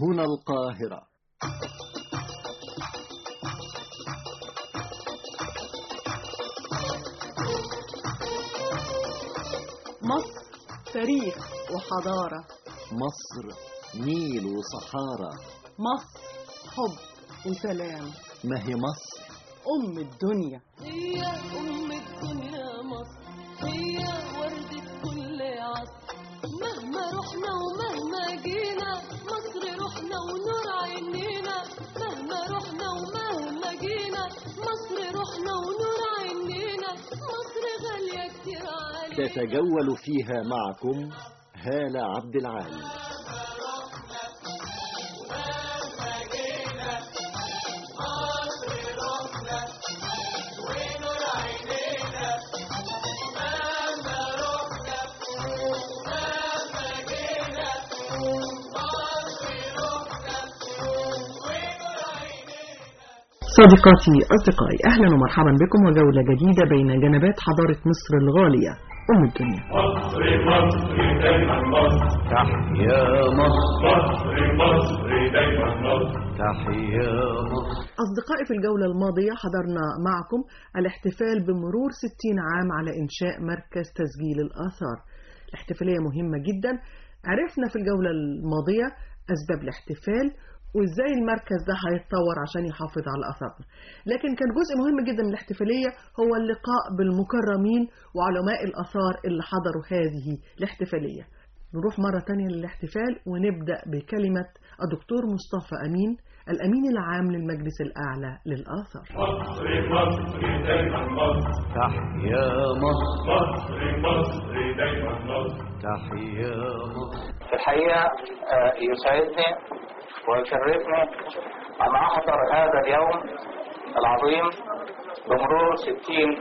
هنا القاهرة مصر تاريخ وحضارة مصر نيل وصحارى مصر حب وسلام ما هي مصر أم الدنيا هي أم الدنيا مصر هي وردة كل عصر مهما رحنا ومهما جينا مصر رحنا ونور عينينا مهما رحنا ومهما جينا مصر رحنا ونور عينينا مصر غالية كتير علينا تتجول فيها معكم هالة عبد العال صديقاتي أصدقائي أهلا ومرحبا بكم وجولة جديدة بين جنبات حضارة مصر الغالية أم الدنيا مصر مصر دايما مصر تحيا مصر مصر مصر دايما مصر تحيا مصر أصدقائي في الجولة الماضية حضرنا معكم الاحتفال بمرور 60 عام على إنشاء مركز تسجيل الآثار الاحتفالية مهمة جدا عرفنا في الجولة الماضية أسباب الاحتفال وإزاي المركز ده هيتطور عشان يحافظ على آثارنا لكن كان جزء مهم جدا من الاحتفالية هو اللقاء بالمكرمين وعلماء الآثار اللي حضروا هذه الاحتفالية نروح مرة تانية للاحتفال ونبدأ بكلمة الدكتور مصطفى أمين الأمين العام للمجلس الأعلى للآثار مصر مصر دايما مصر تحيا مصر مصر مصر دايما مصر تحيا مصر في الحقيقة آه، يسعدني ويشرفني أن أحضر هذا اليوم العظيم بمرور 60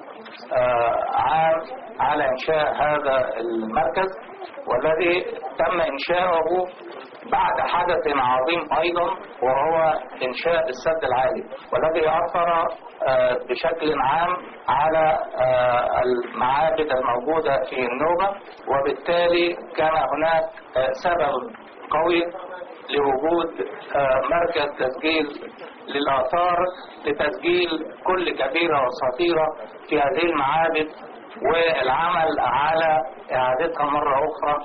آه، عام على إنشاء هذا المركز والذي تم إنشاؤه بعد حدث عظيم أيضا وهو إنشاء السد العالي والذي أثر آه، بشكل عام على آه، المعابد الموجودة في النوبة وبالتالي كان هناك آه، سبب قوي لوجود آه، مركز تسجيل للآثار لتسجيل كل كبيرة وصغيرة في هذه المعابد والعمل على إعادتها مرة أخرى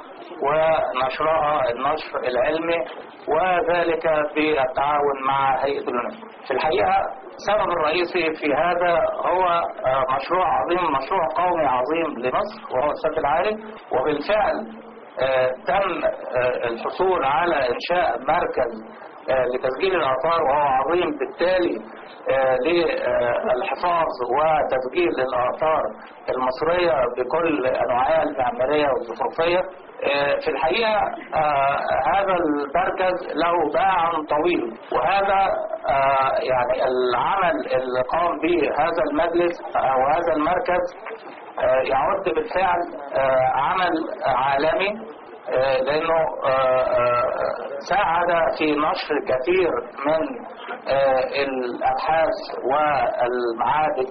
ونشرها النشر العلمي وذلك بالتعاون مع هيئة اليونسكو. في الحقيقة السبب الرئيسي في هذا هو آه، مشروع عظيم مشروع قومي عظيم لمصر وهو السد العالي وبالفعل آه، تم آه، الحصول على إنشاء مركز آه، لتسجيل الآثار وهو عظيم بالتالي آه، للحفاظ وتسجيل الآثار المصرية بكل أنواعها المعمارية والزخرفية آه، في الحقيقة آه، هذا المركز له باع طويل وهذا آه، يعني العمل اللي قام به هذا المجلس أو هذا المركز آه، يعد بالفعل آه، عمل عالمي آه، لأنه آه، آه، ساعد في نشر كثير من آه، الأبحاث والمعابد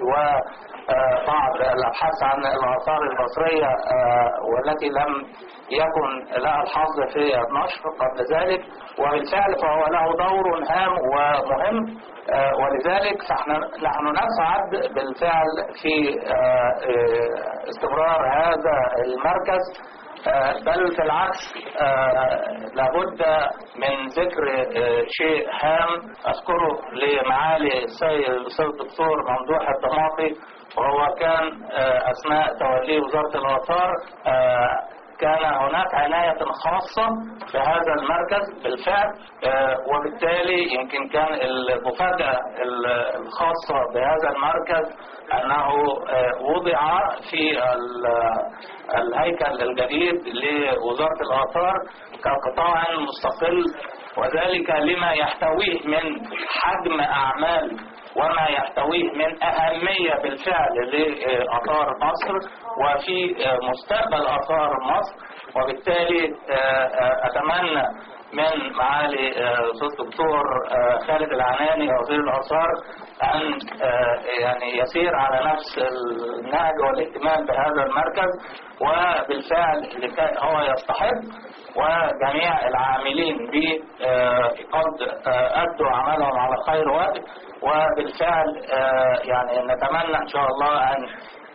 وبعض الأبحاث عن الآثار المصرية آه، والتي لم يكن لها الحظ في النشر قبل ذلك وبالفعل فهو له دور هام ومهم آه، ولذلك فاحنا نحن نسعد بالفعل في آه، آه، استمرار هذا المركز آه، بل في العكس آه، لابد من ذكر آه، شيء هام اذكره لمعالي السيد الاستاذ الدكتور ممدوح الضماطي وهو كان آه، اثناء توليه وزاره الاثار آه، كان هناك عناية خاصة بهذا المركز بالفعل آه، وبالتالي يمكن كان المفاجأة الخاصة بهذا المركز أنه آه، وضع في ال- الهيكل الجديد لوزارة الآثار كقطاع مستقل وذلك لما يحتويه من حجم أعمال وما يحتويه من أهمية بالفعل لآثار مصر وفي مستقبل آثار مصر وبالتالي أتمنى من معالي آه، الاستاذ الدكتور آه، خالد العناني وزير الاثار ان آه، يعني يسير على نفس النهج والاهتمام بهذا المركز وبالفعل لكي هو يستحق وجميع العاملين به آه، قد آه، ادوا عملهم على خير وجه وبالفعل آه، يعني نتمنى ان شاء الله ان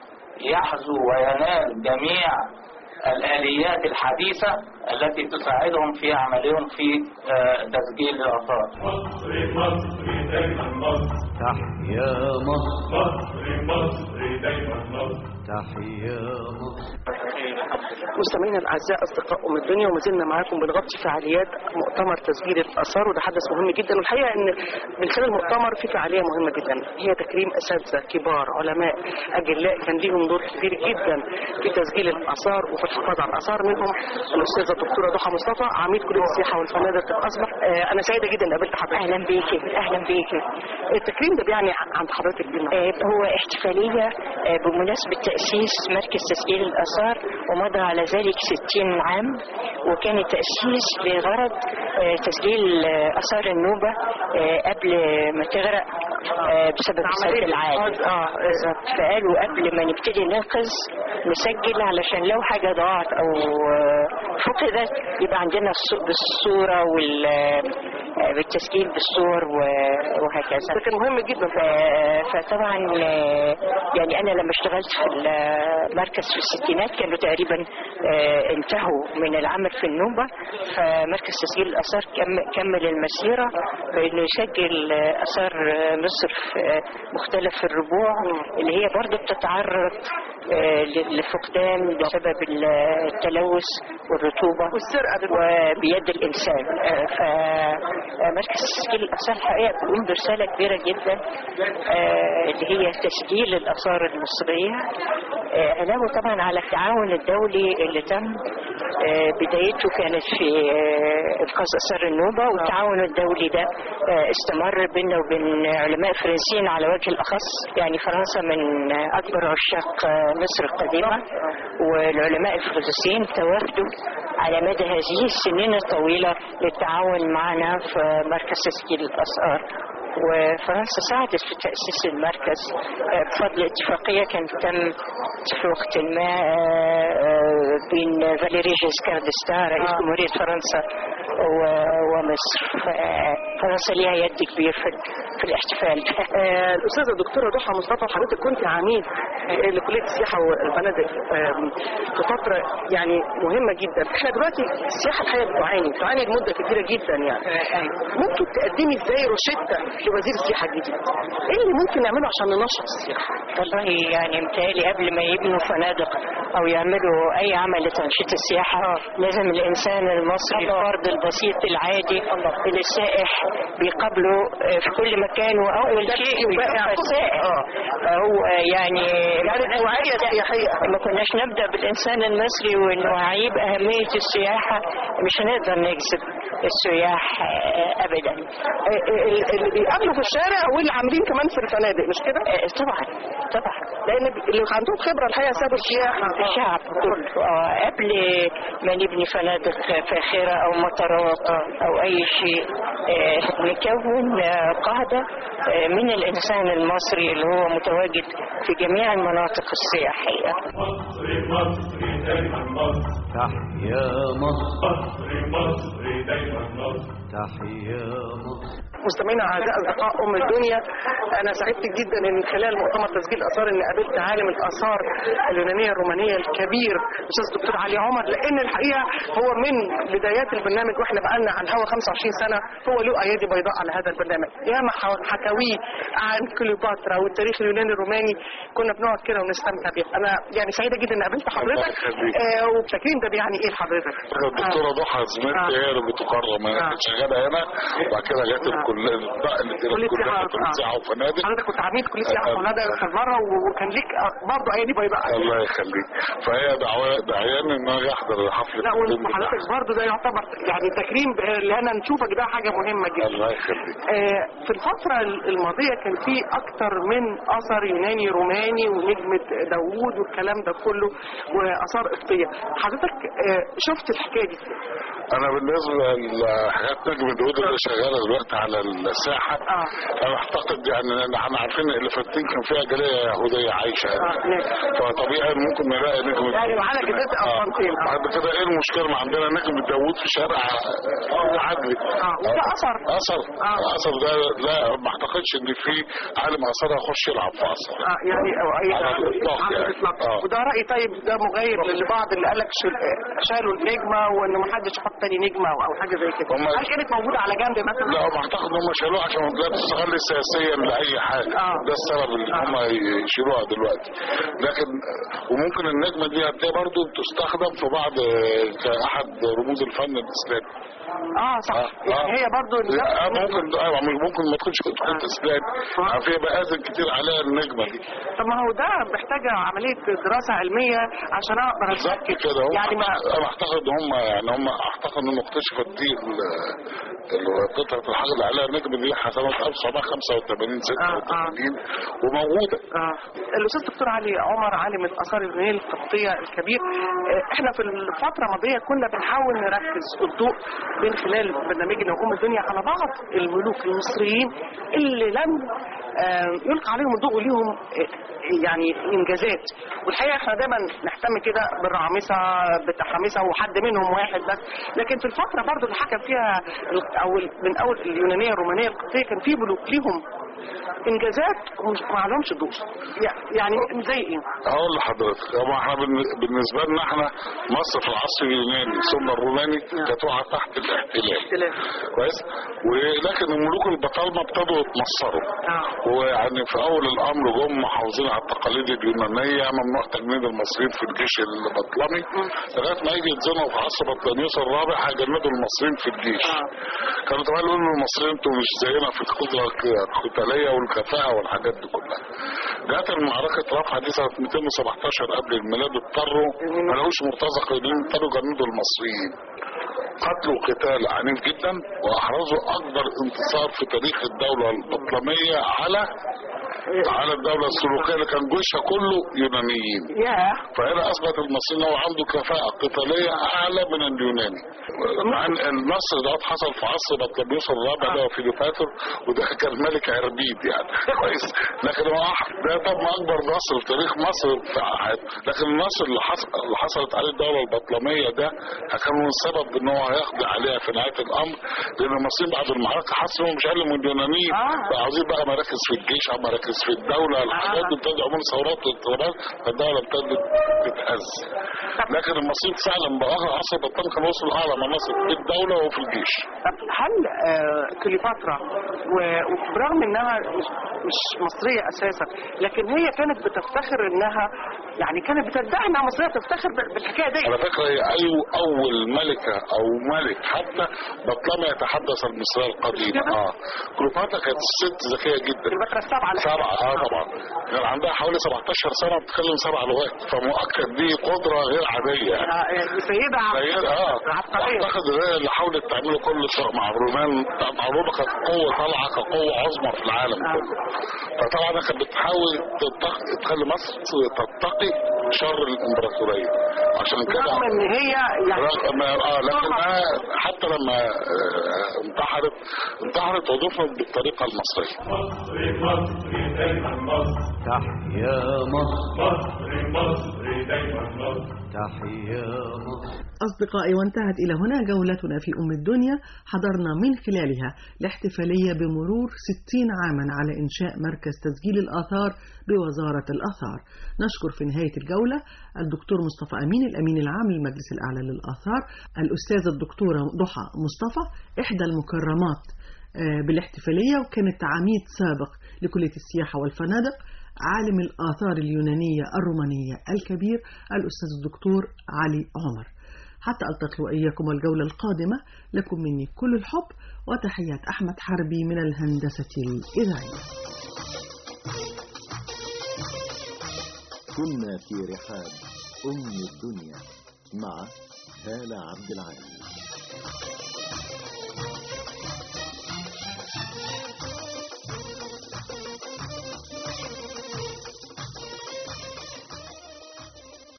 يحظو وينال جميع الآليات الحديثة التي تساعدهم في عملهم في آه، تسجيل الآثار مصر مصر دايما مصر تحيا مصر مصر مصر دايما مصر تحيا مصر مستمعينا الاعزاء اصدقاء ام الدنيا وما زلنا معاكم بنغطي فعاليات مؤتمر تسجيل الاثار وده حدث مهم جدا والحقيقه ان من خلال المؤتمر في فعاليه مهمه جدا هي تكريم اساتذه كبار علماء اجلاء كان ليهم دور كبير جدا في تسجيل الاثار وفي الحفاظ على الاثار منهم الاستاذه الدكتوره ضحى مصطفى عميد كليه السياحه والفنادق الاصبح آه، انا سعيده جدا إن قابلت حضرتك اهلا بيكي اهلا بيكي التكريم ده بيعني عند حضرتك ايه آه، هو احتفالية آه، بمناسبة تأسيس مركز تسجيل الآثار ومضى على ذلك 60 عام وكان التأسيس لغرض آه، تسجيل آه، آثار النوبة آه، قبل ما تغرق آه، بسبب السد العالي اه بالظبط فقالوا قبل ما نبتدي ننقذ نسجل علشان لو حاجة ضاعت أو آه، فقدت يبقى عندنا الص- بالصورة وال آه، بالتسجيل بالصور و- وهكذا ده كان مهم جدا ف- فطبعا آه، يعني انا لما اشتغلت في المركز في الستينات كانوا تقريبا آه، انتهوا من العمل في النوبه فمركز تسجيل الاثار كم- كمل المسيره بانه يسجل آه، اثار آه، مصر في آه، مختلف الربوع اللي هي برضه بتتعرض آه، ل- لفقدان بسبب ال- التلوث والرطوبه والسرقه دلوقتي. وبيد الإنسان آه، فمركز تسجيل الآثار الحقيقة بيقوم برسالة كبيرة جدا آه، اللي هي تسجيل الآثار المصرية آه، علاوة طبعا على التعاون الدولي اللي تم آه، بدايته كانت في آه، إنقاذ آثار النوبة والتعاون الدولي ده آه، استمر بيننا وبين علماء فرنسيين على وجه الأخص يعني فرنسا من آه، أكبر عشاق آه، مصر القديمة والعلماء الفرنسيين توافدوا على مدى هذه السنين الطويلة للتعاون معنا في مركز تسجيل الآثار وفرنسا ساعدت في تأسيس المركز آه، بفضل اتفاقية كانت تم في وقت ما آه، آه، بين فاليري جيسكار ديستان رئيس جمهورية فرنسا و- ومصر ففرنسا ليها يد كبير في, في الاحتفال آه، الأستاذة الدكتورة ضحى مصطفى حضرتك كنت عميد آه، لكلية السياحة والفنادق آم، في فترة يعني مهمة جدا احنا دلوقتي السياحة الحقيقة بتعاني بتعاني لمدة كبيرة جدا يعني ممكن تقدمي ازاي روشتة لوزير السياحة الجديد ايه اللي ممكن نعمله عشان ننشط السياحة والله يعني متهيألي قبل ما يبنوا فنادق أو يعملوا أي عمل لتنشيط السياحة لازم الإنسان المصري الفرد البسيط العادي اللي السائح بيقابله آه، في كل مكان وأول شيء بيبقى السائح هو يعني يعني الوعية السياحية ما كناش نبدأ بالإنسان المصري ونوعيه بأهمية السياحة مش هنقدر نجذب السياح آه، أبدا آه، آه، اللي بيقابلوا في الشارع واللي عاملين كمان في الفنادق مش كده؟ آه، طبعا طبعا لأن اللي عندهم خبرة الحقيقة سابوا السياحة الشعب كله آه، قبل ما نبني فنادق فاخرة أو مطارات أو أي شيء آه، نكون آه، قاعدة آه، من الإنسان المصري اللي هو متواجد في جميع المناطق السياحية مصر مصر دايما مصر تحيا مصر مصر مصر دايما مصر تحيا مصر مستمعينا اعزاء اصدقاء ام الدنيا انا سعدت جدا ان من خلال مؤتمر تسجيل اثار ان قابلت عالم الاثار اليونانيه الرومانيه الكبير الاستاذ الدكتور علي عمر لان الحقيقه هو من بدايات البرنامج واحنا بقالنا على الهوا 25 سنه هو له ايادي بيضاء على هذا البرنامج ياما ح- حكاويه عن كليوباترا والتاريخ اليوناني الروماني كنا بنقعد كده ونستمتع بيه انا يعني سعيده جدا ان قابلت حضرتك يخليك. آه والتكريم ده بيعني ايه لحضرتك؟ الدكتورة ضحى زميلتي آه. هي اللي بتكرم آه. انا مش شغاله هنا وبعد كده جت الكليه انتقلت الى كلية الكليه سياحة، كليه آه. سياحه وفنادق حضرتك كنت عميد كليه سياحه وفنادق اخر مره وكان ليك برضه ايادي بيضاء الله يخليك فهي دعوة دعيان ان انا احضر حفله لا التكريم وحضرتك برضه ده يعتبر يعني تكريم اللي انا نشوفك ده حاجه مهمه بتاعها. جدا الله يخليك آه، في الفترة الماضية كان في أكتر من أثر يوناني روماني ونجمة داوود والكلام ده كله وآثار قبطية حضرتك آه، شفت الحكاية دي ازاي؟ انا بالنسبه لحاجات نجم داوود اللي شغاله دلوقتي على الساحه اه انا اعتقد يعني إن احنا عارفين ان الفلسطين كان فيها جاليه يهوديه عايشه اه هنا نعم. فطبيعي ممكن نلاقي نجم يعني معانا جدات قسطنطين اه بعد كده ايه المشكله ما عندنا نجم داوود في شارع عدلي اه وده أثر اثر آه. اثر ده لا ما اعتقدش ان في عالم اثار هيخش يلعب في اثر اه يعني أو أي على الإطلاق على يعني. الإطلاق. آه. وده رأي طيب ده مغاير لبعض اللي قال لك شالوا النجمة وإن ما حدش يحط تاني نجمة أو حاجة زي كده هم- هل كانت موجودة على جنب مثلا؟ لا هم اعتقد ان هم شالوها عشان لا تستغل سياسيا لاي حاجه آه. ده السبب اللي هم يشيلوها دلوقتي لكن وممكن النجمه دي هتلاقي برضه تستخدم في بعض كاحد رموز الفن الاسلامي اه صح آه. يعني آه. هي برضو لا ممكن ايوه ممكن ما تكونش تكون اسلامي يعني في مآذن كتير عليها النجمه دي طب ما هو ده محتاجة عملية دراسة علمية عشان أقدر بالظبط أتأكد كده هم يعني ما انا اعتقد ان هم يعني هم اعتقد انهم اكتشفت دي ال- ال- قطعه الحجر اللي عليها النجم دي سنه 1985 86 وموجوده آه. الأستاذ دكتور علي عمر عالم الآثار اليونانية القبطية الكبير آه، إحنا في الفترة الماضية كنا بنحاول نركز الضوء من خلال برنامجنا أم الدنيا على بعض الملوك المصريين اللي لم آه، يلقى عليهم الضوء وليهم آه، يعني إنجازات والحقيقة إحنا دايما نهتم كده بالرعامسة بالتحامسة وحد منهم واحد بس لكن في الفترة برضو اللي حكم فيها ال- أو ال- من أول اليونانية الرومانية القبطية كان في ملوك ليهم انجازات ومش ما عليهمش ضوء يع- يعني زي ايه؟ هقول لحضرتك هو احنا بالن- بالنسبه لنا احنا مصر في العصر اليوناني ثم الروماني كانت واقعه تحت الاحتلال اختلاف كويس ولكن الملوك البطالمه ابتدوا يتمصروا اه ويعني في اول الامر جم محافظين على التقاليد اليونانيه ممنوع تجنيد المصريين في الجيش البطلمي لغايه ما يجي يتزنقوا في عصر بطليموس الرابع هيجندوا المصريين في الجيش كانوا طبعا يقولوا للمصريين انتوا مش زينا في القدره القتاليه والكفاءه والحاجات دي كلها جت المعركه رفح دي سنه 217 قبل الميلاد اضطروا ما لقوش مرتزقه يونانيين اضطروا يجندوا المصريين قتلوا قتال عنيف جدا واحرزوا اكبر انتصار في تاريخ الدوله البطلميه على على الدوله السلوكيه اللي كان جيشها كله يونانيين ياه فهنا اثبت المصريين انه عنده كفاءه قتاليه اعلى من اليوناني مع ان النصر ده حصل في عصر بطليموس الرابع ده في ديفاتر وده كان ملك عربيد يعني كويس لكن هو أح- ده طبعا اكبر نصر في تاريخ مصر في عهد لكن النصر اللي حصل اللي حصلت عليه الدوله البطلميه ده كان من السبب ان هو هيقضي عليها في نهايه الامر لان المصريين بعد المعركه حسوا انهم مش اقل من اليونانيين آه. بقى عاوزين بقى مراكز في الجيش او مراكز في الدوله الحاجات دي ابتدوا يعملوا ثورات واضطرابات فالدوله ابتدت تتهز لكن المصريين فعلا باخر عصر بطل كانوا وصلوا اعلى مناصب في الدوله وفي الجيش طب هل آه كليوباترا و- وبرغم انها مش, مش مصريه اساسا لكن هي كانت بتفتخر انها يعني كانت بتدعي انها مصريه بتفتخر بال- بالحكايه دي على فكره هي أي اول ملكه او ملك حتى بطلما يتحدث المصريه القديمه كده؟ اه كليوباترا كانت ست ذكيه جدا كليوباترا السبعه اللي- سبعة اه طبعا كان عندها حوالي 17 سنة بتتكلم سبع لغات فمؤكد دي قدرة غير عادية يعني آه، يعني سيده تخيل اه عبقريه اعتقد ان هي اللي حاولت تعمله كل شيء مع الرومان مع الرومان كانت قوة طالعة كقوة عظمى في العالم آه. كله فطبعا كانت بتحاول تتق- تخلي مصر تتقي شر الامبراطورية عشان كده رغم ان هي يعني رغم اه لكن ما حتى لما آه، انتحرت انتحرت ودفنت بالطريقة المصرية مصري مصري دايما مصر تحيا مصر مصري مصري دايما مصر تحيا مصر أصدقائي وانتهت إلى هنا جولتنا في أم الدنيا حضرنا من خلالها الاحتفالية بمرور 60 عاما على إنشاء مركز تسجيل الآثار بوزارة الآثار نشكر في نهاية الجولة الدكتور مصطفى أمين الأمين العام للمجلس الأعلى للآثار الأستاذة الدكتورة ضحى مصطفى إحدى المكرمات آه، بالاحتفالية وكانت عميد سابق لكلية السياحة والفنادق عالم الآثار اليونانية الرومانية الكبير الأستاذ الدكتور علي عمر حتى ألتقي وإياكم الجولة القادمة لكم مني كل الحب وتحيات أحمد حربي من الهندسة الإذاعية كنا في رحاب أم الدنيا مع هالة عبد العال